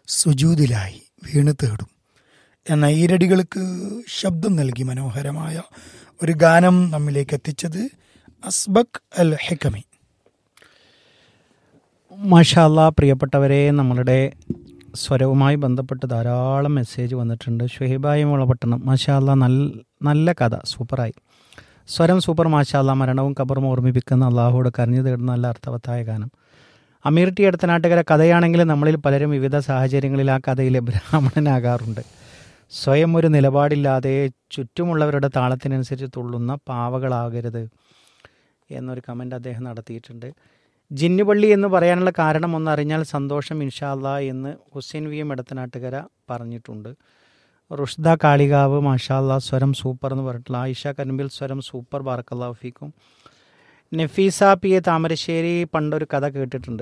സുജൂതിലായി വീണ് തേടും എന്ന ഈരടികൾക്ക് ശബ്ദം നൽകി മനോഹരമായ ഒരു ഗാനം നമ്മിലേക്ക് എത്തിച്ചത് അസ്ബക് അൽ ഹെക്കമി മാഷാല്ല പ്രിയപ്പെട്ടവരെ നമ്മളുടെ സ്വരവുമായി ബന്ധപ്പെട്ട് ധാരാളം മെസ്സേജ് വന്നിട്ടുണ്ട് ഷുഹൈബായി മുളപട്ടണം മാഷാല്ല നല്ല നല്ല കഥ സൂപ്പറായി സ്വരം സൂപ്പർ മാഷാല്ല മരണവും കബറും ഓർമ്മിപ്പിക്കുന്ന അള്ളാഹുவோട് കരഞ്ഞു തേടുന്ന നല്ല അർത്ഥവത്തായ ഗാനം അമീർ ടി അടുത്തനാട്ടുകര കഥയാണെങ്കിൽ നമ്മളിൽ പലരും വിവിധ സാഹചര്യങ്ങളിൽ ആ കഥയിലെ ബ്രാഹ്മണനാകാറുണ്ട് സ്വയം ഒരു നിലപാടില്ലാതെ ചുറ്റുമുള്ളവരുടെ താളത്തിനനുസരിച്ച് തുള്ളുന്ന പാവകളാകരുത് എന്നൊരു കമൻ്റ് അദ്ദേഹം നടത്തിയിട്ടുണ്ട് ജിന്നുപള്ളി എന്ന് പറയാനുള്ള കാരണം ഒന്നറിഞ്ഞാൽ സന്തോഷം ഇൻഷാല്ല എന്ന് ഹുസൈൻ വി എം ഇടത്തനാട്ടുകര പറഞ്ഞിട്ടുണ്ട് റുഷ്ദ കാളികാവ് മാഷാല്ല സ്വരം സൂപ്പർ എന്ന് പറഞ്ഞിട്ടുള്ള ആയിഷ കരുമ്പിൽ സ്വരം സൂപ്പർ ബാറക്കല്ലാഫിക്കും നഫീസ പി എ താമരശ്ശേരി പണ്ടൊരു കഥ കേട്ടിട്ടുണ്ട്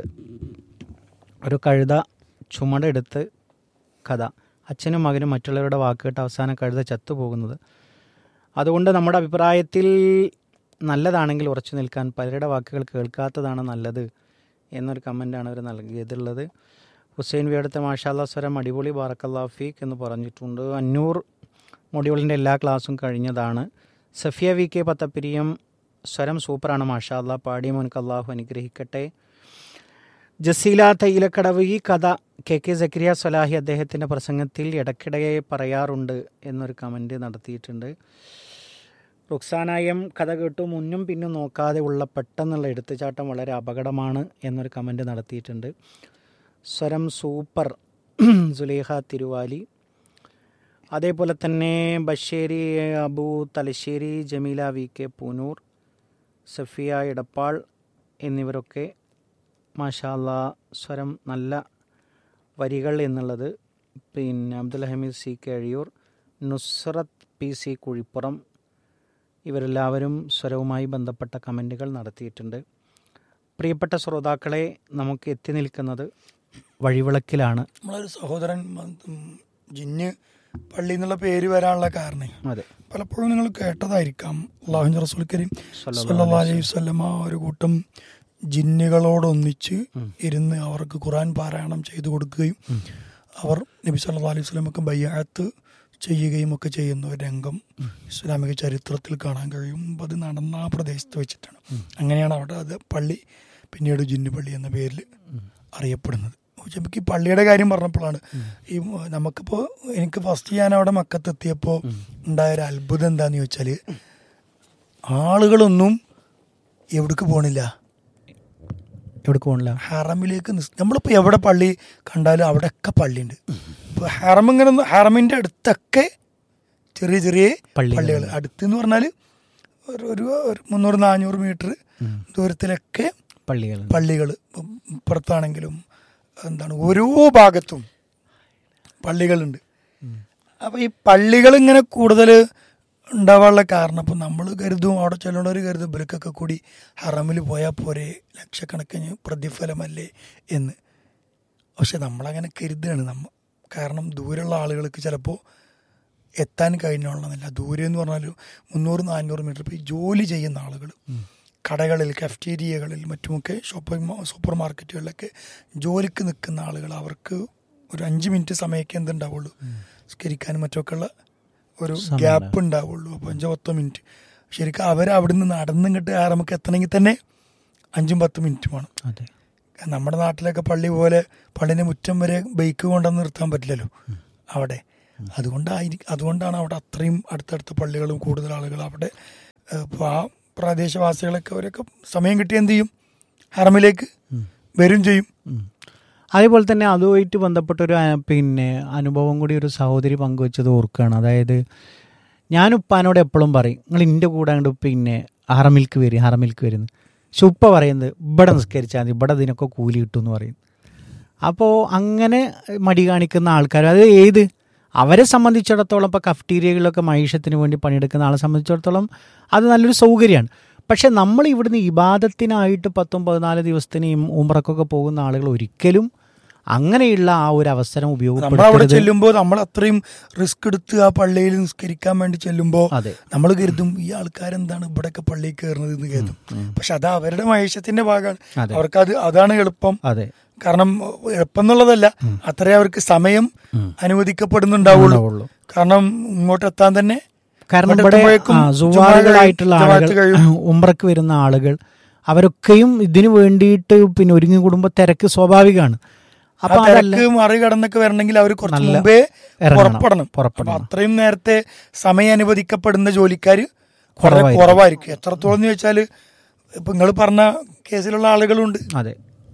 ഒരു കഴുത ചുമടെടുത്ത് കഥ അച്ഛനും മകനും മറ്റുള്ളവരുടെ വാക്ക് കേട്ട് അവസാനം കഴുത ചത്തുപോകുന്നത് അതുകൊണ്ട് നമ്മുടെ അഭിപ്രായത്തിൽ നല്ലതാണെങ്കിൽ ഉറച്ചു നിൽക്കാൻ പലരുടെ വാക്കുകൾ കേൾക്കാത്തതാണ് നല്ലത് എന്നൊരു കമൻ്റാണ് അവർ നൽകിയതുള്ളത് ഹുസൈൻ വിയടുത്ത മാഷാല്ല സ്വരം അടിപൊളി ബാറക്കല്ലാഫീഖ് എന്ന് പറഞ്ഞിട്ടുണ്ട് അഞ്ഞൂർ മൊഡ്യൂളിൻ്റെ എല്ലാ ക്ലാസ്സും കഴിഞ്ഞതാണ് സഫിയ വി കെ പത്തപ്പിരിയം സ്വരം സൂപ്പറാണ് മാഷാല്ല പാടിയ മോൻക്ക് അള്ളാഹു അനുഗ്രഹിക്കട്ടെ ജസീല തൈലക്കടവ് ഈ കഥ കെ കെ സക്രിയ സലാഹി അദ്ദേഹത്തിൻ്റെ പ്രസംഗത്തിൽ ഇടയ്ക്കിടെ പറയാറുണ്ട് എന്നൊരു കമൻറ്റ് നടത്തിയിട്ടുണ്ട് റുക്സാന എം കഥ കേട്ടു മുന്നും പിന്നും നോക്കാതെ ഉള്ള പെട്ടെന്നുള്ള എടുത്തുചാട്ടം വളരെ അപകടമാണ് എന്നൊരു കമൻറ്റ് നടത്തിയിട്ടുണ്ട് സ്വരം സൂപ്പർ സുലേഖ തിരുവാലി അതേപോലെ തന്നെ ബഷേരി അബു തലശ്ശേരി ജമീല വി കെ പൂനൂർ സഫിയ ഇടപ്പാൾ എന്നിവരൊക്കെ മാഷാല്ല സ്വരം നല്ല വരികൾ എന്നുള്ളത് പിന്നെ Abdul Hameed C K Azhiyoor Nusrath P C Kuzhippuram ഇവരെല്ലാവരും സ്വരവുമായി ബന്ധപ്പെട്ട കമൻറ്റുകൾ നടത്തിയിട്ടുണ്ട് പ്രിയപ്പെട്ട ശ്രോതാക്കളെ നമുക്ക് എത്തി നിൽക്കുന്നത് വഴിവിളക്കിലാണ് നമ്മളൊരു സഹോദരൻ ഉം, ജിന്ന് പള്ളി എന്നുള്ള പേര് വരാനുള്ള കാരണം അതെ പലപ്പോഴും നിങ്ങൾ കേട്ടതായിരിക്കാം അള്ളാഹു റസൂൽ കരീം സല്ലല്ലാഹു അലൈഹി വസല്ലമ ഒരു കൂട്ടം ജിന്നുകളോടൊന്നിച്ച് ഇരുന്ന് അവർക്ക് ഖുറാൻ പാരായണം ചെയ്തു കൊടുക്കുകയും അവർ നബി സല്ലല്ലാഹു അലൈഹി വസല്ലമക്ക് ബയ്യാത്ത് ചെയ്യുകയും ഒക്കെ ചെയ്യുന്ന ഒരു രംഗം ഇസ്ലാമിക ചരിത്രത്തിൽ കാണാൻ കഴിയും അപ്പൊ അത് നടന്ന ആ പ്രദേശത്ത് വെച്ചിട്ടാണ് അങ്ങനെയാണ് അവിടെ അത് പള്ളി പിന്നീട് ജിന്നു പള്ളി എന്ന പേരിൽ അറിയപ്പെടുന്നത് പക്ഷെ നമുക്ക് ഈ പള്ളിയുടെ കാര്യം പറഞ്ഞപ്പോഴാണ് ഈ നമുക്കിപ്പോൾ എനിക്ക് ഫസ്റ്റ് ഞാൻ അവിടെ മക്കത്തെത്തിയപ്പോൾ ഉണ്ടായ ഒരു അത്ഭുതം എന്താന്ന് ചോദിച്ചാൽ ആളുകളൊന്നും എവിടേക്ക് പോണില്ല എവിടെ പോകണില്ല ഹറമിലേക്ക് നിസ് നമ്മളിപ്പോൾ എവിടെ പള്ളി കണ്ടാലും അവിടെയൊക്കെ പള്ളിയുണ്ട് ഇപ്പോൾ ഹറം ഇങ്ങനെ ഒന്ന് ഹറമിൻ്റെ അടുത്തൊക്കെ ചെറിയ ചെറിയ പള്ളികൾ. പള്ളികൾ അടുത്തെന്ന് പറഞ്ഞാൽ ഒരു ഒരു ഒരു മുന്നൂറ് നാനൂറ് മീറ്റർ ദൂരത്തിലൊക്കെ പള്ളികൾ പള്ളികൾ പുറത്താണെങ്കിലും എന്താണ് ഓരോ ഭാഗത്തും പള്ളികളുണ്ട് അപ്പോൾ ഈ പള്ളികൾ ഇങ്ങനെ കൂടുതൽ ഉണ്ടാവാനുള്ള കാരണം അപ്പം നമ്മൾ കരുതും അവിടെ ചെല്ലുന്നവർ കരുതും ഇവർക്കൊക്കെ കൂടി ഹറമിൽ പോയാൽ പോരെ ലക്ഷക്കണക്കിന് പ്രതിഫലമല്ലേ എന്ന് പക്ഷെ നമ്മളങ്ങനെ കരുതുകയാണ് നമ്മ കാരണം ദൂരെയുള്ള ആളുകൾക്ക് ചിലപ്പോൾ എത്താൻ കഴിഞ്ഞോളണമെന്നില്ല ദൂരെ എന്ന് പറഞ്ഞാൽ മുന്നൂറ് നാനൂറ് മീറ്റർ ഇപ്പോൾ ഈ ജോലി ചെയ്യുന്ന ആളുകൾ കടകളിൽ കഫ്റ്റീരിയകളിൽ മറ്റുമൊക്കെ ഷോപ്പിംഗ് മാ- സൂപ്പർ മാർക്കറ്റുകളിലൊക്കെ ജോലിക്ക് നിൽക്കുന്ന ആളുകൾ അവർക്ക് ഒരു അഞ്ച് മിനിറ്റ് സമയമൊക്കെ എന്തുണ്ടാവുള്ളൂ സ്കരിക്കാനും മറ്റൊക്കെ ഉള്ള ഒരു ഗ്യാപ്പ് ഉണ്ടാവുള്ളൂ അപ്പോൾ അഞ്ചോ പത്തോ മിനിറ്റ് ശരിക്കും അവർ അവിടുന്ന് നടന്നിങ്ങോട്ട് നമുക്ക് എത്തണമെങ്കിൽ തന്നെ അഞ്ചും പത്തും മിനിറ്റ് വേണം അതെ നമ്മുടെ നാട്ടിലൊക്കെ പള്ളി പോലെ പള്ളിൻ്റെ മുറ്റം വരെ ബൈക്ക് കൊണ്ടുവന്ന് നിർത്താൻ പറ്റില്ലല്ലോ അവിടെ അതുകൊണ്ടായിരിക്കും അതുകൊണ്ടാണ് അവിടെ അത്രയും അടുത്തടുത്ത പള്ളികളും കൂടുതൽ ആളുകൾ അവിടെ ഇപ്പോൾ ആ പ്രദേശവാസികളൊക്കെ അവരൊക്കെ സമയം കിട്ടി എന്ത് ചെയ്യും ഹറമിലേക്ക് വരും ചെയ്യും ഉം. അതേപോലെ തന്നെ അതുമായിട്ട് ബന്ധപ്പെട്ടൊരു ആ, പിന്നെ അനുഭവം കൂടി ഒരു സഹോദരി പങ്കുവെച്ചത് ഓർക്കുകയാണ് അതായത് ഞാൻ ഉപ്പാനോട് എപ്പോഴും പറയും നിങ്ങൾ എൻ്റെ കൂടെ അങ്ങോട്ട് പിന്നെ ഹറമിൽക്ക് വരും ഹറമിൽക്ക് വരുന്നു പക്ഷെ ഉപ്പ പറയുന്നത് ഇവിടെ നിസ്കരിച്ചാൽ മതി ഇവിടെ ഇതിനൊക്കെ കൂലി കിട്ടും എന്ന് പറയും അപ്പോൾ അങ്ങനെ മടി കാണിക്കുന്ന ആൾക്കാർ അത് ഏത് അവരെ സംബന്ധിച്ചിടത്തോളം ഇപ്പോൾ കഫ്റ്റീരിയകളിലൊക്കെ മൈഷത്തിന് വേണ്ടി പണിയെടുക്കുന്ന ആളെ സംബന്ധിച്ചിടത്തോളം അത് നല്ലൊരു സൗകര്യമാണ് പക്ഷെ നമ്മൾ ഇവിടുന്ന് ഇബാദത്തിനായിട്ട് പത്തും പതിനാല് ദിവസത്തിന് ഈ ഉംറക്കൊക്കെ പോകുന്ന ആളുകൾ ഒരിക്കലും അങ്ങനെയുള്ള ആ ഒരു അവസരം നമ്മൾ അവിടെ ഉപയോഗപ്പെടുത്തരുത് ചെല്ലുമ്പോൾ നമ്മൾ അത്രയും റിസ്ക് എടുത്ത് ആ പള്ളിയിൽ നിസ്കരിക്കാൻ വേണ്ടി ചെല്ലുമ്പോൾ അതെ നമ്മൾ കരുതും ഈ ആൾക്കാരെന്താണ് ഇവിടെയൊക്കെ പള്ളിയിൽ കയറുന്നത് എന്ന് കരുതും പക്ഷെ അത് അവരുടെ മഹേഷത്തിന്റെ ഭാഗമാണ് അതെ. അവർക്ക് അത് അതാണ് എളുപ്പം അതെ കാരണം എളുപ്പം എന്നുള്ളതല്ല അത്രേ അവർക്ക് സമയം ഉം. അനുവദിക്കപ്പെടുന്നുണ്ടാവുള്ളൂ ഉണ്ടാവുള്ളൂ. കാരണം ഇങ്ങോട്ട് എത്താൻ തന്നെ കാരണം ഇവിടെ ഇവിടെ എത്തുമ്പോഴേക്കും ആ, ജുമാ സുവാറുകളായിട്ടുള്ള കഴിയും, ആളുകൾ ജമാഅത്ത് കഴിയും. ഉംറക്ക് വരുന്ന ആളുകൾ അവരൊക്കെയും ഇതിനു വേണ്ടിയിട്ട് പിന്നെ ഒരുങ്ങി കൂടുമ്പോൾ തിരക്ക് സ്വാഭാവികമാണ് ആ അപ്പൊ അതല്ല തിരക്ക് മറികടന്നൊക്കെ വരണമെങ്കിൽ അവർ കുറച്ച് നല്ല മുമ്പേ ഇറങ്ങണം. പുറപ്പെടണം പുറപ്പെടണം. അപ്പൊ അത്രയും നേരത്തെ സമയം അനുവദിക്കപ്പെടുന്ന ജോലിക്കാർ വളരെ കുറവായിരിക്കും. കുറവായിരിക്കും എത്രത്തോളം എന്ന് ചോദിച്ചാൽ ഇപ്പൊ നിങ്ങൾ പറഞ്ഞ കേസിലുള്ള ആളുകളുണ്ട് അതെ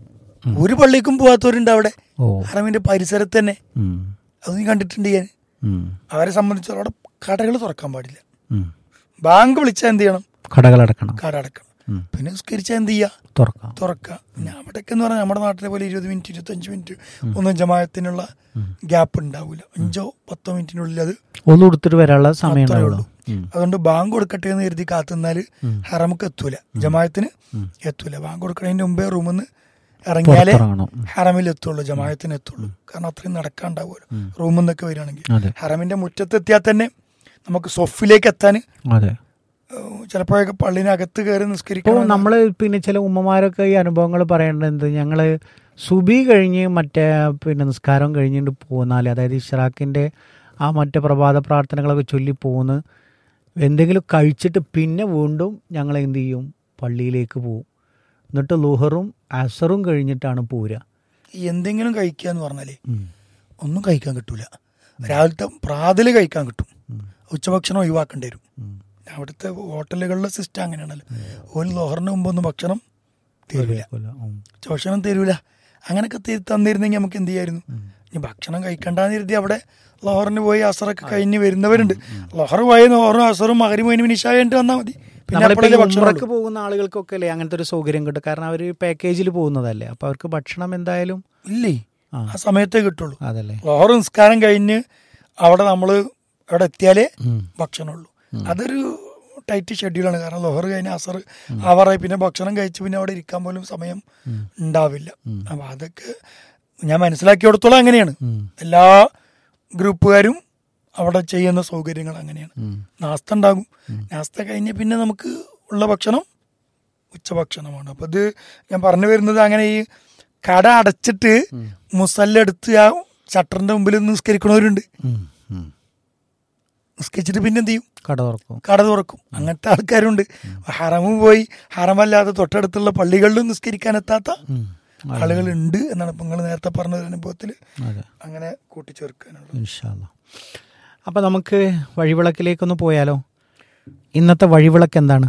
ഒരു പള്ളിക്കും പോകാത്തവരുണ്ട് അവിടെ ഓ ഹറമിന്റെ പരിസരത്ത് തന്നെ ഉം. അത് നീ കണ്ടിട്ടുണ്ട് ഞാൻ ഉം. അവരെ സംബന്ധിച്ച് അവിടെ കടകൾ തുറക്കാൻ പാടില്ല ഉം. ബാങ്ക് വിളിച്ചാൽ എന്ത് ചെയ്യണം കടകളടക്കണം കട അടക്കണം ഉം. പിന്നെ നിസ്കരിച്ചാൽ എന്ത് ചെയ്യുക തുറക്കാം തുറക്കുക പിന്നെ അവിടെയൊക്കെ എന്ന് പറഞ്ഞാൽ നമ്മുടെ നാട്ടിലെ പോലെ ഇരുപത് മിനിറ്റ് ഇരുപത്തഞ്ച് മിനിറ്റ് ഒന്നും ജമായത്തിനുള്ള ഗ്യാപ്പ് ഉണ്ടാവില്ല അഞ്ചോ പത്തോ മിനിറ്റിനുള്ളിൽ അത് ഒന്നും എടുത്തിട്ട് വരാനുള്ള സമയം അത്രേ ഉണ്ടാവുള്ളൂ ഉള്ളൂ അതുകൊണ്ട് ബാങ്ക് കൊടുക്കട്ടെ എന്ന് കരുതി കാത്തുനിന്നാൽ ഹറമുക്ക് എത്തൂല ജമായത്തിന് എത്തൂല ബാങ്ക് കൊടുക്കണതിന്റെ മുമ്പേ റൂമിൽ നിന്ന് ഇറങ്ങിയാലേ പുറത്തിറങ്ങണം ഉം. ഹറമിൽ എത്തുള്ളൂ ജമായത്തിന് എത്തുള്ളൂ കാരണം അത്രയും നടക്കാണ്ടാവുമല്ലോ റൂമിൽ നിന്നൊക്കെ വരികയാണെങ്കിൽ അതെ ഹറമിന്റെ മുറ്റത്തെത്തിയാൽ തന്നെ നമുക്ക് സൊഫിലേക്ക് എത്താൻ അതെ ചിലപ്പോഴൊക്കെ പള്ളിനകത്ത് കയറി ഇപ്പോൾ നിസ്കരിക്കണം നമ്മൾ പിന്നെ ചില ഉമ്മമാരൊക്കെ ഈ അനുഭവങ്ങൾ പറയേണ്ടത് എന്ത് ഞങ്ങൾ സുബി കഴിഞ്ഞ് മറ്റേ പിന്നെ നിസ്കാരം കഴിഞ്ഞിട്ട് പോന്നാൽ അതായത് ഇഷ്റാഖിൻ്റെ ആ മറ്റേ പ്രഭാത പ്രാർത്ഥനകളൊക്കെ ചൊല്ലി പോന്ന് എന്തെങ്കിലും കഴിച്ചിട്ട് പിന്നെ വീണ്ടും ഞങ്ങൾ എന്ത് ചെയ്യും പള്ളിയിലേക്ക് പോവും എന്നിട്ട് ലുഹറും അസറും കഴിഞ്ഞിട്ടാണ് പോരുക എന്തെങ്കിലും കഴിക്കുക എന്ന് പറഞ്ഞാലേ ഒന്നും കഴിക്കാൻ കിട്ടൂല രാവിലത്തെ പ്രാതല് കഴിക്കാൻ കിട്ടും ഉച്ചഭക്ഷണം ഒഴിവാക്കേണ്ടി വരും അവിടുത്തെ ഹോട്ടലുകളിലെ സിസ്റ്റം അങ്ങനെയാണല്ലോ ഒരു ലോഹറിന് മുമ്പ് ഒന്നും ഭക്ഷണം തരൂല ഭക്ഷണം തരൂല അങ്ങനെയൊക്കെ തി- തന്നിരുന്നെങ്കിൽ നമുക്ക് എന്ത് ചെയ്യായിരുന്നു ഇനി ഭക്ഷണം കഴിക്കണ്ടെന്ന് കരുതി അവിടെ ലോഹറിന് പോയി അസറൊക്കെ കഴിഞ്ഞ് വരുന്നവരുണ്ട് ലോഹർ പോയി ലോഹറും അസറും മകരി പോയി ഫിനിഷായിട്ട് വന്നാൽ മതി പിന്നെ നമ്മളിപ്പോൾ അപ്പോഴല്ലേ ഭക്ഷണം ഉമ്രക്ക് പോകുന്ന ആളുകൾക്കൊക്കെ അല്ലേ അങ്ങനത്തെ ഒരു സൗകര്യം കിട്ടും കാരണം അവർ പാക്കേജിൽ പോകുന്നതല്ലേ അപ്പോൾ അവർക്ക് ഭക്ഷണം എന്തായാലും ഇല്ലേ ആ. ആ സമയത്തേ കിട്ടുള്ളൂ അതല്ലേ ലോഹർ നിസ്കാരം കഴിഞ്ഞ് അവിടെ നമ്മൾ അവിടെ എത്തിയാലേ ഉം. ഭക്ഷണമുള്ളൂ അതൊരു ടൈറ്റ് ഷെഡ്യൂളാണ് കാരണം ലോഹർ കഴിഞ്ഞ അസർ ആവാറായി പിന്നെ ഭക്ഷണം കഴിച്ച് പിന്നെ അവിടെ ഇരിക്കാൻ പോലും സമയം ഉണ്ടാവില്ല അപ്പം അതൊക്കെ ഞാൻ മനസ്സിലാക്കിയിടത്തോളം അങ്ങനെയാണ് ഉം. എല്ലാ ഗ്രൂപ്പുകാരും അവിടെ ചെയ്യുന്ന സൗകര്യങ്ങൾ അങ്ങനെയാണ് ഉം. നാസ്ത ഉണ്ടാകും നാസ്ത കഴിഞ്ഞ് പിന്നെ നമുക്ക് ഉള്ള ഭക്ഷണം ഉച്ചഭക്ഷണമാണ് അപ്പം ഇത് ഞാൻ പറഞ്ഞു വരുന്നത് അങ്ങനെ ഈ കട അടച്ചിട്ട് മുസല്ലെടുത്ത് ആ ഷട്ടറിന്റെ മുമ്പിൽ നിസ്കരിക്കണവരുണ്ട് ഉം. ഉം. നിസ്കരിച്ചിട്ട് പിന്നെ എന്ത് ചെയ്യും കട തുറക്കും കട തുറക്കും അങ്ങനത്തെ ആൾക്കാരുണ്ട് ഹറമും പോയി ഹറമല്ലാതെ തൊട്ടടുത്തുള്ള പള്ളികളിലും നിസ്കരിക്കാൻ എത്താത്ത ഉം. ആളുകളുണ്ട് എന്നാണ് ഇപ്പൊ നിങ്ങൾ നേരത്തെ പറഞ്ഞ ഒരു അനുഭവത്തിൽ അതെ അങ്ങനെ കൂട്ടിച്ചേർക്കാനുള്ളത് ഇൻഷാല്ല അപ്പോൾ നമുക്ക് വഴിവിളക്കിലേക്കൊന്ന് പോയാലോ ഇന്നത്തെ വഴിവിളക്ക് എന്താണ്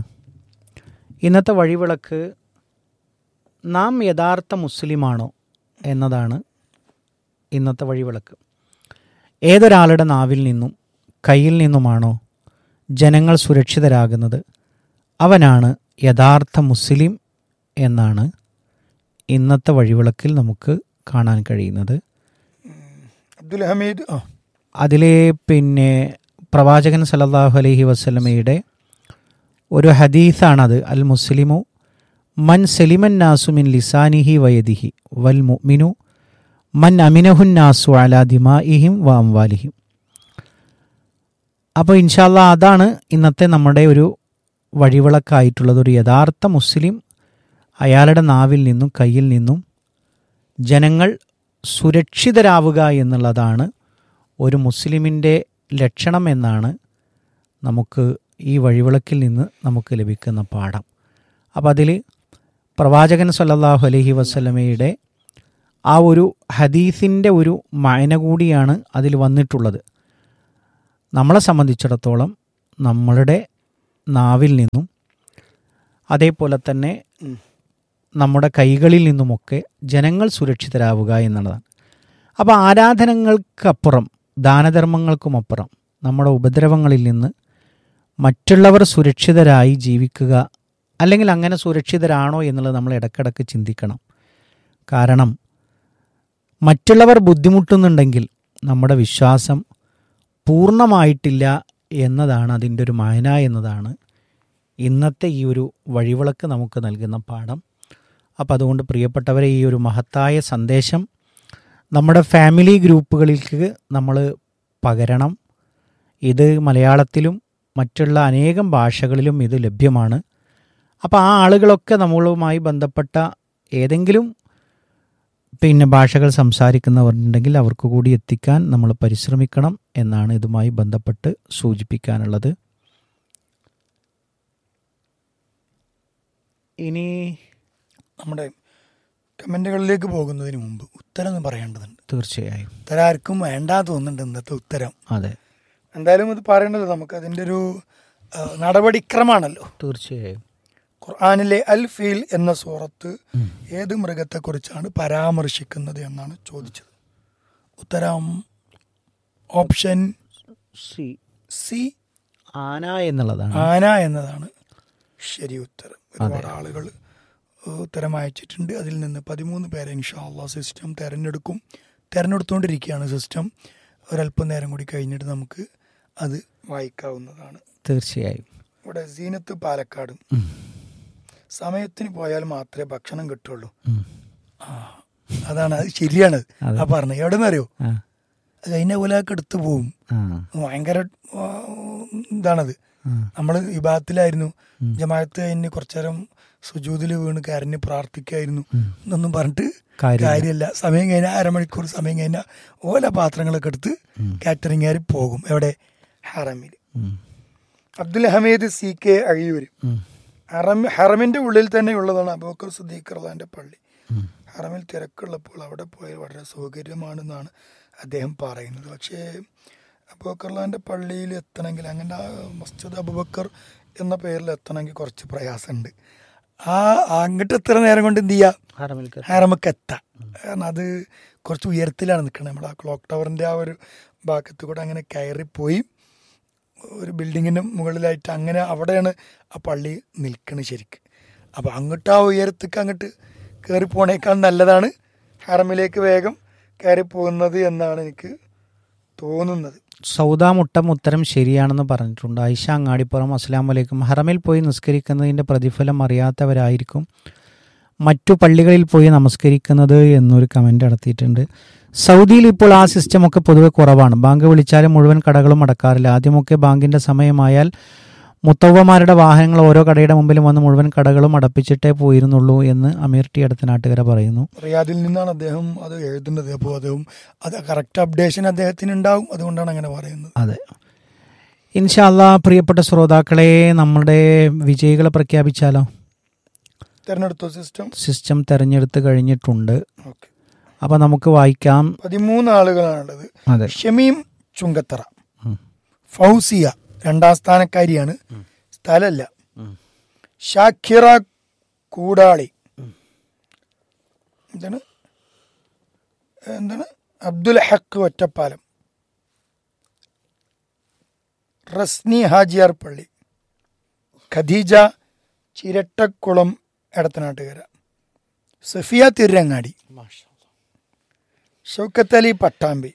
ഇന്നത്തെ വഴിവിളക്ക് നാം യഥാർത്ഥ മുസ്ലിമാണോ എന്നതാണ് ഇന്നത്തെ വഴിവിളക്ക് ഏതൊരാളുടെ നാവിൽ നിന്നും കയ്യിൽ നിന്നുമാണോ ജനങ്ങൾ സുരക്ഷിതരാകുന്നത് അവനാണ് യഥാർത്ഥ മുസ്ലിം എന്നാണ് ഇന്നത്തെ വഴിവിളക്കിൽ നമുക്ക് കാണാൻ കഴിയുന്നത് അബ്ദുൽ ഹമീദ് ആ അതിലെ പിന്നെ പ്രവാചകൻ സല്ലല്ലാഹു അലൈഹി വസല്ലമയുടെ ഒരു ഹദീസാണത് അൽ മുസ്ലിമു മൻ സലിമൻ നാസു മിൻ ലിസാനിഹി വയദിഹി വൽ മുഅ്മിനു മൻ അമിനഹുൻ നാസു അലാ ദിമാഇഹിം വ അംവാലിഹിം അപ്പോൾ ഇൻഷാല്ല അതാണ് ഇന്നത്തെ നമ്മുടെ ഒരു വഴിവിളക്കായിട്ടുള്ളത് ഒരു യഥാർത്ഥ മുസ്ലിം അയാളുടെ നാവിൽ നിന്നും കയ്യിൽ നിന്നും ജനങ്ങൾ സുരക്ഷിതരാവുക എന്നുള്ളതാണ് ഒരു മുസ്ലിമിൻ്റെ ലക്ഷണം എന്നാണ് നമുക്ക് ഈ വഴിവിളക്കിൽ നിന്ന് നമുക്ക് ലഭിക്കുന്ന പാഠം അപ്പം അതിൽ പ്രവാചകൻ സല്ലല്ലാഹു അലൈഹി വസല്ലമയുടെ ആ ഒരു ഹദീസിൻ്റെ ഒരു മയന കൂടിയാണ് അതിൽ വന്നിട്ടുള്ളത് നമ്മളെ സംബന്ധിച്ചിടത്തോളം നമ്മളുടെ നാവിൽ നിന്നും അതേപോലെ തന്നെ നമ്മുടെ കൈകളിൽ നിന്നുമൊക്കെ ജനങ്ങൾ സുരക്ഷിതരാവുക എന്നുള്ളതാണ് അപ്പോൾ ആരാധനകൾക്കപ്പുറം ദാനധർമ്മങ്ങൾക്കുമപ്പുറം നമ്മുടെ ഉപദ്രവങ്ങളിൽ നിന്ന് മറ്റുള്ളവർ സുരക്ഷിതരായി ജീവിക്കുക അല്ലെങ്കിൽ അങ്ങനെ സുരക്ഷിതരാണോ എന്നുള്ളത് നമ്മൾ ഇടയ്ക്കിടയ്ക്ക് ചിന്തിക്കണം കാരണം മറ്റുള്ളവർ ബുദ്ധിമുട്ടുന്നുണ്ടെങ്കിൽ നമ്മുടെ വിശ്വാസം പൂർണ്ണമായിട്ടില്ല എന്നതാണ് അതിൻ്റെ ഒരു മായന എന്നതാണ് ഇന്നത്തെ ഈ ഒരു വഴിവിളക്ക് നമുക്ക് നൽകുന്ന പാഠം അപ്പോൾ അതുകൊണ്ട് പ്രിയപ്പെട്ടവരെ ഈ ഒരു മഹത്തായ സന്ദേശം നമ്മുടെ ഫാമിലി ഗ്രൂപ്പുകളിലേക്ക് നമ്മൾ പകരണം ഇത് മലയാളത്തിലും മറ്റുള്ള അനേകം ഭാഷകളിലും ഇത് ലഭ്യമാണ് അപ്പോൾ ആ ആളുകളൊക്കെ നമ്മളുമായി ബന്ധപ്പെട്ട ഏതെങ്കിലും പിന്നെ ഭാഷകൾ സംസാരിക്കുന്നവരുണ്ടെങ്കിൽ അവർക്ക് കൂടി എത്തിക്കാൻ നമ്മൾ പരിശ്രമിക്കണം എന്നാണ് ഇതുമായി ബന്ധപ്പെട്ട് സൂചിപ്പിക്കാനുള്ളത് ഇനി നമ്മുടെ കമൻറ്റുകളിലേക്ക് പോകുന്നതിന് മുമ്പ് ഉത്തരം ഒന്ന് പറയേണ്ടതുണ്ട് തീർച്ചയായും ഉത്തരം ആർക്കും വേണ്ടാ തോന്നുന്നുണ്ട് ഇന്നത്തെ ഉത്തരം അതെ എന്തായാലും ഇത് പറയേണ്ടത് നമുക്ക് അതിൻ്റെ ഒരു ആ, നടപടിക്രമാണല്ലോ തീർച്ചയായും ഖുർആാനിലെ അൽ ഫീൽ എന്ന സൂറത്ത് ഏത് മൃഗത്തെക്കുറിച്ചാണ് പരാമർശിക്കുന്നത് എന്നാണ് ചോദിച്ചത് ഉത്തരം ഓപ്ഷൻ സി സി ആന എന്നുള്ളതാണ് ആന എന്നതാണ് ശരി ഉത്തരം ഒരുപാട് ആളുകൾ ഉത്തരം അയച്ചിട്ടുണ്ട് അതിൽ നിന്ന് പതിമൂന്ന് പേരെ ഇൻഷാല്ല സിസ്റ്റം തിരഞ്ഞെടുക്കും തിരഞ്ഞെടുത്തുകൊണ്ടിരിക്കുകയാണ് സിസ്റ്റം ഒരല്പം നേരം കൂടി കഴിഞ്ഞിട്ട് നമുക്ക് അത് വായിക്കാവുന്നതാണ് തീർച്ചയായും ഇവിടെ സീനത്ത് പാലക്കാട് ഉം. സമയത്തിന് പോയാൽ മാത്രമേ ഭക്ഷണം കിട്ടുള്ളൂ ഉം. ആ അതാണ് അത് ശരിയാണ് അതെ. ആ പറഞ്ഞത് എവിടെ നിന്ന് അറിയോ ആ അത് കഴിഞ്ഞ പോലെയൊക്കെ എടുത്തു പോവും ആ ഭയങ്കര ആ, ഇതാണത് ആ. നമ്മൾ വിഭാഗത്തിലായിരുന്നു ജമാഅത്ത് കഴിഞ്ഞ് കുറച്ചു നേരം സുജൂതിൽ വീണ് കരഞ്ഞ് പ്രാർത്ഥിക്കായിരുന്നു എന്നൊന്നും പറഞ്ഞിട്ട് കാര്യമില്ല. കാര്യമില്ല സമയം കഴിഞ്ഞാൽ അരമണിക്കൂർ സമയം കഴിഞ്ഞാൽ ഓല പാത്രങ്ങളൊക്കെ എടുത്ത് കാറ്ററിംഗുകാർ പോകും എവിടെ ഹറമിൽ ഉം. അബ്ദുൽ ഹമീദ് സി കെ അഴിയൂര് ഉം. ഹറം ഹറമിന്റെ ഉള്ളിൽ തന്നെ ഉള്ളതാണ് അബൂക്കർ സുദ്ദീഖ് റഹ്ലാന്റെ പള്ളി ഉം. ഹറമിൽ തിരക്കുള്ളപ്പോൾ അവിടെ പോയാൽ വളരെ സൗകര്യമാണെന്നാണ് അദ്ദേഹം പറയുന്നത് പക്ഷേ അബൂബക്കർലാൻ്റെ പള്ളിയിൽ എത്തണമെങ്കിൽ അങ്ങനെ ആ മസ്ജിദ് അബൂബക്കർ എന്ന പേരിൽ എത്തണമെങ്കിൽ കുറച്ച് പ്രയാസമുണ്ട് ആ അങ്ങോട്ട് എത്ര നേരം കൊണ്ട് എന്ത് ചെയ്യുക ഹറമിൽ കയറി. ഹറമക്ക് എത്താം കാരണം അത് കുറച്ച് ഉയരത്തിലാണ് നിൽക്കുന്നത് നമ്മൾ ആ ക്ലോക്ക് ടവറിൻ്റെ ആ ഒരു ഭാഗത്ത് കൂടെ അങ്ങനെ കയറിപ്പോയി ഒരു ബിൽഡിങ്ങിൻ്റെ മുകളിലായിട്ട് അങ്ങനെ അവിടെയാണ് ആ പള്ളി നിൽക്കുന്നത് ശരിക്ക് അപ്പോൾ അങ്ങോട്ട് ആ ഉയരത്തേക്ക് അങ്ങോട്ട് കയറി പോണേക്കാൾ നല്ലതാണ് ഹറമിലേക്ക് വേഗം കയറി പോകുന്നത് എന്നാണ് എനിക്ക് തോന്നുന്നത് സൗദാ മുട്ടം ഉത്തരം ശരിയാണെന്ന് പറഞ്ഞിട്ടുണ്ട് ഐഷ അങ്ങാടിപ്പുറം അസ്ലാം വലൈക്കും ഹറമിൽ പോയി നിസ്കരിക്കുന്നതിൻ്റെ പ്രതിഫലം അറിയാത്തവരായിരിക്കും മറ്റു പള്ളികളിൽ പോയി നമസ്കരിക്കുന്നത് എന്നൊരു കമൻ്റ് നടത്തിയിട്ടുണ്ട് സൗദിയിൽ ഇപ്പോൾ ആ സിസ്റ്റമൊക്കെ പൊതുവെ കുറവാണ് ബാങ്ക് വിളിച്ചാലും മുഴുവൻ കടകളും അടക്കാറില്ല ആദ്യമൊക്കെ ബാങ്കിൻ്റെ സമയമായാൽ മുത്തവ്വമാരുടെ വാഹനങ്ങൾ ഓരോ കടയുടെ മുമ്പിലും വന്ന് മുഴുവൻ കടകളും അടപ്പിച്ചിട്ടേ പോയിരുന്നുള്ളൂ എന്ന് അമീർ ടി അടുത്ത നാട്ടുകാര പറയുന്നു റിയാദിൽ നിന്നാണ് അദ്ദേഹം അത് എഴുതുന്നത് അപ്പോൾ അദ്ദേഹം അത് കറക്റ്റ് അപ്ഡേഷൻ അദ്ദേഹത്തിന് ഉണ്ടാവും അതുകൊണ്ടാണ് അങ്ങനെ പറയുന്നത് അതെ ഇൻഷാല്ല പ്രിയപ്പെട്ട ശ്രോതാക്കളെ നമ്മുടെ വിജയികളെ പ്രഖ്യാപിച്ചാലോ തെരഞ്ഞെടുത്ത സിസ്റ്റം സിസ്റ്റം തെരഞ്ഞെടുത്ത് കഴിഞ്ഞിട്ടുണ്ട് ഓക്കെ അപ്പോൾ നമുക്ക് വായിക്കാം പതിമൂന്ന് ആളുകളാണുള്ളത് അതെ ഷമീം ചുങ്കത്തറ ഉം. ഫൗസിയ രണ്ടാം സ്ഥാനക്കാരിയാണ് സ്ഥലമല്ല ഉം. ഷാക്കിറ കൂടാളി എന്താണ് എന്താണ് അബ്ദുൽ ഹക്ക് ഒറ്റപ്പാലം റസ്നി ഹാജിയാർ പള്ളി ഖദീജ ചിരട്ടക്കുളം എടത്തനാട്ടുകര സഫിയ തിരുരങ്ങാടി ഷൗക്കത്ത് അലി പട്ടാമ്പി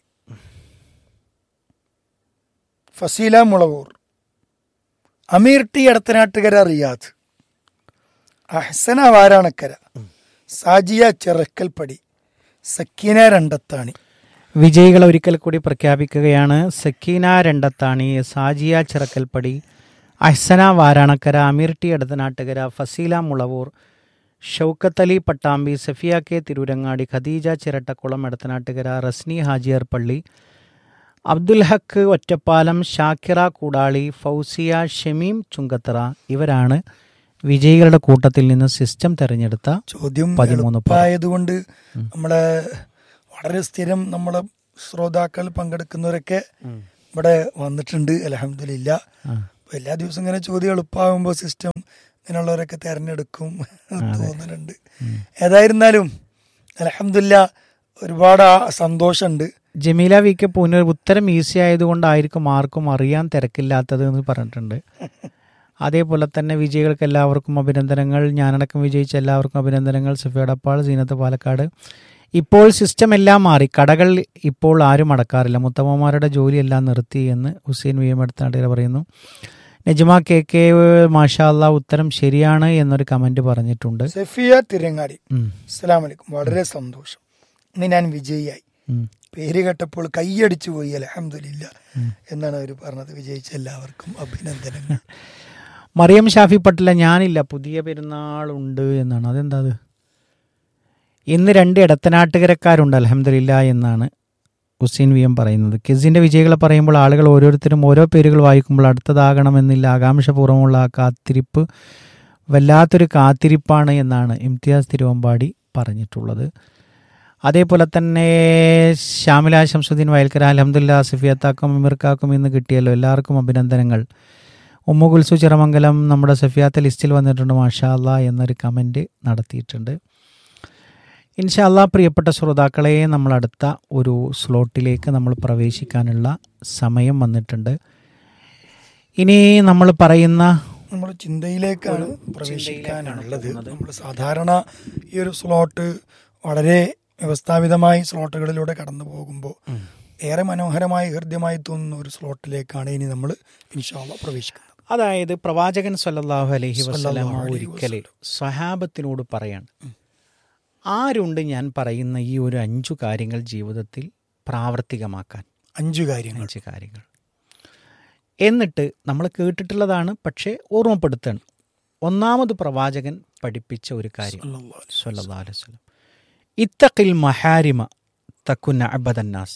ഫസീല മുളവൂർ അമീർ ടി എടത്തനാട്ടുകര റിയാദ് അഹ്സന വാരാണക്കര സാജിയ ചെറക്കൽപ്പടി സക്കീന രണ്ടത്താണി വിജയികളെ ഒരിക്കൽ കൂടി പ്രഖ്യാപിക്കുകയാണ് സക്കീന രണ്ടത്താണി സാജിയ ചിറക്കൽപ്പടി അഹ്സന വാരാണക്കര അമീർ ടി അടുത്തനാട്ടുകര ഫസീല മുളവൂർ ഷൗക്കത്ത് അലി പട്ടാമ്പി സഫിയ കെ തിരൂരങ്ങാടി ഖദീജ ചിരട്ടക്കുളം എടത്തനാട്ടുകര റസ്നി ഹാജിയർ പള്ളി അബ്ദുൽ ഹക്ക് ഒറ്റപ്പാലം ഷാക്കിറ കൂടാളി ഫൗസിയ ഷമീം ചുങ്കത്തറ ഇവരാണ് വിജയികളുടെ കൂട്ടത്തിൽ നിന്ന് സിസ്റ്റം തെരഞ്ഞെടുത്ത ചോദ്യം പതിമൂന്ന് പേർ. എളുപ്പമായതുകൊണ്ട് നമ്മളെ വളരെ സ്ഥിരം നമ്മളെ ശ്രോതാക്കൾ പങ്കെടുക്കുന്നവരൊക്കെ ഇവിടെ വന്നിട്ടുണ്ട് അലഹമില്ല ആ. എല്ലാ ദിവസവും ഇങ്ങനെ ചോദ്യം എളുപ്പമാകുമ്പോൾ സിസ്റ്റം ഇങ്ങനെയുള്ളവരൊക്കെ തിരഞ്ഞെടുക്കും എന്ന് തോന്നുന്നുണ്ട് ഏതായിരുന്നാലും അലഹമില്ല ഒരുപാട് ആ സന്തോഷമുണ്ട് ജമീല വി കെ പൂനൂർ ഉത്തരം ഈസി ആയതുകൊണ്ടായിരിക്കും ആർക്കും അറിയാൻ തിരക്കില്ലാത്തത് എന്ന് പറഞ്ഞിട്ടുണ്ട് അതേപോലെ തന്നെ വിജയികൾക്ക് എല്ലാവർക്കും അഭിനന്ദനങ്ങൾ ഞാനടക്കം വിജയിച്ച എല്ലാവർക്കും അഭിനന്ദനങ്ങൾ സുഫിയടപ്പാൾ സീനത്ത് പാലക്കാട് ഇപ്പോൾ സിസ്റ്റം എല്ലാം മാറി കടകൾ ഇപ്പോൾ ആരും അടക്കാറില്ല മുത്തമ്മമാരുടെ ജോലിയെല്ലാം നിർത്തി എന്ന് ഹുസൈൻ വി എം എടുത്താണ്ടിര പറയുന്നു നജ്മ കെ കെ മാഷാ അല്ലാ ഉത്തരം ശരിയാണ് എന്നൊരു കമൻറ്റ് പറഞ്ഞിട്ടുണ്ട് സഫിയ തിരങ്ങാടി ഉം, അസ്സലാമു അലൈക്കും വളരെ സന്തോഷം ഇന്ന് ഞാൻ വിജയിയായി ഉം. പേര് കേട്ടപ്പോൾ കൈയടിച്ചു പോയി അലഹമില്ല എന്നാണ് അവർ പറഞ്ഞത് വിജയിച്ച എല്ലാവർക്കും അഭിനന്ദനങ്ങൾ മറിയം ഷാഫി പട്ടില്ല ഞാനില്ല പുതിയ പെരുന്നാളുണ്ട് എന്നാണ് അതെന്താ അത് ഇന്ന് രണ്ട് ഇടത്തനാട്ടുകരക്കാരുണ്ട് അലഹമില്ല എന്നാണ് ഹുസൈൻ വി എം പറയുന്നത് കിസിൻ്റെ വിജയികളെ പറയുമ്പോൾ ആളുകൾ ഓരോരുത്തരും ഓരോ പേരുകൾ വായിക്കുമ്പോൾ അടുത്തതാകണമെന്നില്ല ആകാംക്ഷപൂർവ്വമുള്ള ആ കാത്തിരിപ്പ് വല്ലാത്തൊരു കാത്തിരിപ്പാണ് എന്നാണ് ഇംതിയാസ് തിരുവമ്പാടി പറഞ്ഞിട്ടുള്ളത് അതേപോലെ തന്നെ ഷാമില ശംസുദ്ദീൻ വയൽക്കര അലഹമുല്ല സഫിയത്താക്കും ഇമിർക്കാക്കും ഇന്ന് കിട്ടിയല്ലോ എല്ലാവർക്കും അഭിനന്ദനങ്ങൾ ഉമ്മ കുൽസു ചിറമംഗലം നമ്മുടെ സഫിയാത്ത ലിസ്റ്റിൽ വന്നിട്ടുണ്ട് മാഷാ അല്ലാ എന്നൊരു കമൻറ്റ് നടത്തിയിട്ടുണ്ട് ഇൻഷാല്ലാ പ്രിയപ്പെട്ട ശ്രോതാക്കളെ നമ്മൾ അടുത്ത ഒരു സ്ലോട്ടിലേക്ക് നമ്മൾ പ്രവേശിക്കാനുള്ള സമയം വന്നിട്ടുണ്ട് ഇനി നമ്മൾ പറയുന്ന നമ്മൾ ചിന്തയിലേക്കാണ് പ്രവേശിക്കാനുള്ളത് നമ്മൾ സാധാരണ ഈ ഒരു സ്ലോട്ട് വളരെ വ്യവസ്ഥാപിതമായി സ്ലോട്ടുകളിലൂടെ കടന്നു പോകുമ്പോൾ ഏറെ മനോഹരമായി ഹൃദ്യമായി തോന്നുന്ന ഒരു സ്ലോട്ടിലേക്കാണ് ഇനി നമ്മൾ ഇൻഷാല്ല പ്രവേശിക്കുന്നത് അതായത് പ്രവാചകൻ സല്ലല്ലാഹു അലൈഹി വസല്ലമ സല്ലല്ലാഹു അലൈഹി ഒരിക്കൽ സ്വഹാബത്തിനോട് പറയാണ് ആരുണ്ട് ഞാൻ പറയുന്ന ഈ ഒരു അഞ്ചു കാര്യങ്ങൾ ജീവിതത്തിൽ പ്രാവർത്തികമാക്കാൻ അഞ്ചു കാര്യങ്ങൾ അഞ്ച് കാര്യങ്ങൾ എന്നിട്ട് നമ്മൾ കേട്ടിട്ടുള്ളതാണ് പക്ഷേ ഓർമ്മപ്പെടുത്തണം ഒന്നാമത് പ്രവാചകൻ പഠിപ്പിച്ച ഒരു കാര്യം സല്ലല്ലാഹു അലൈഹി സല്ലല്ലാഹു അലൈഹി വസല്ലം ഇത്തഖിൽ മഹാരിമ തക്കുന്ന അബദന്നാസ്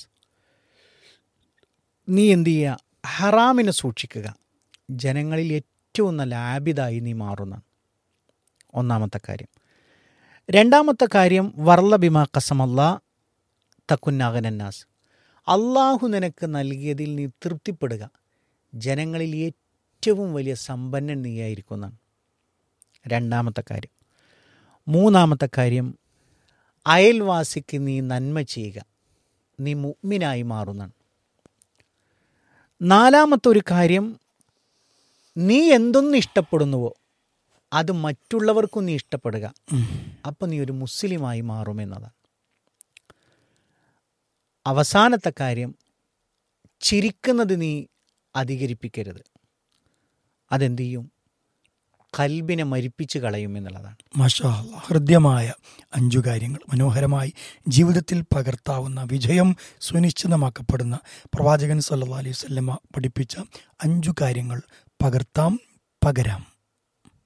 നീ എന്ത് ചെയ്യുക ഹറാമിനെ സൂക്ഷിക്കുക ജനങ്ങളിൽ ഏറ്റവും നല്ല ആബിദായി നീ മാറുന്ന ഒന്നാമത്തെ കാര്യം രണ്ടാമത്തെ കാര്യം വർല ബിമ കസമല്ല തക്കുന്നാകനന്നാസ് അള്ളാഹു നിനക്ക് നൽകിയതിൽ നീ തൃപ്തിപ്പെടുക ജനങ്ങളിൽ ഏറ്റവും വലിയ സമ്പന്നൻ നീയായിരിക്കുന്നതാണ് രണ്ടാമത്തെ കാര്യം മൂന്നാമത്തെ കാര്യം അയൽവാസിക്ക് നീ നന്മ ചെയ്യുക നീ മുഗ്മിനായി മാറുന്നതാണ് നാലാമത്തെ ഒരു കാര്യം നീ എന്തൊന്ന് ഇഷ്ടപ്പെടുന്നുവോ അത് മറ്റുള്ളവർക്കും നീ ഇഷ്ടപ്പെടുക അപ്പം നീ ഒരു മുസ്ലിമായി മാറുമെന്നതാണ് അവസാനത്തെ കാര്യം ചിരിക്കുന്നത് നീ അധികരിപ്പിക്കരുത് അതെന്ത് ചെയ്യും കൽബിനെ മരിപ്പിച്ച് കളയും എന്നുള്ളതാണ് മാഷാ അല്ലാ. ഹൃദ്യമായ അഞ്ചു കാര്യങ്ങൾ മനോഹരമായി ജീവിതത്തിൽ പകർത്താവുന്ന വിജയം സുനിശ്ചിതമാക്കപ്പെടുന്ന പ്രവാചകൻ സല്ലല്ലാഹു അലൈഹി വസല്ലമ പഠിപ്പിച്ച അഞ്ചു കാര്യങ്ങൾ പകർത്താം പകരാം